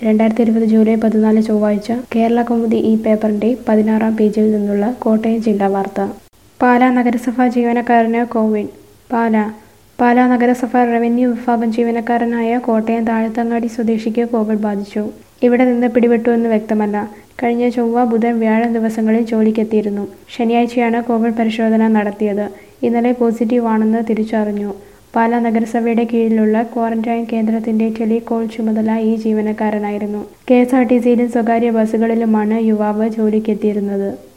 രണ്ടായിരത്തി ഇരുപത് ജൂലൈ പതിനാല് ചൊവ്വാഴ്ച കേരള കൗമുദി ഈ പേപ്പറിന്റെ പതിനാറാം പേജിൽ നിന്നുള്ള കോട്ടയം ജില്ലാ വാർത്ത പാലാ നഗരസഭാ ജീവനക്കാരന് കോവിഡ് പാലാ പാലാ നഗരസഭ റവന്യൂ വിഭാഗം ജീവനക്കാരനായ കോട്ടയം താഴത്തങ്ങാടി സ്വദേശിക്ക് കോവിഡ് ബാധിച്ചു ഇവിടെ നിന്ന് പിടിപെട്ടുവെന്ന് വ്യക്തമല്ല കഴിഞ്ഞ ചൊവ്വ ബുധൻ വ്യാഴം ദിവസങ്ങളിൽ ജോലിക്കെത്തിയിരുന്നു ശനിയാഴ്ചയാണ് കോവിഡ് പരിശോധന നടത്തിയത് ഇന്നലെ പോസിറ്റീവ് ആണെന്ന് തിരിച്ചറിഞ്ഞു പാലാ നഗരസഭയുടെ കീഴിലുള്ള ക്വാറന്റൈൻ കേന്ദ്രത്തിന്റെ ടെലികോൾ ചുമതല ഈ ജീവനക്കാരനായിരുന്നു കെ എസ് ആർ ടി സിയിലും സ്വകാര്യ ബസ്സുകളിലുമാണ് യുവാവ് ജോലിക്കെത്തിയിരുന്നത്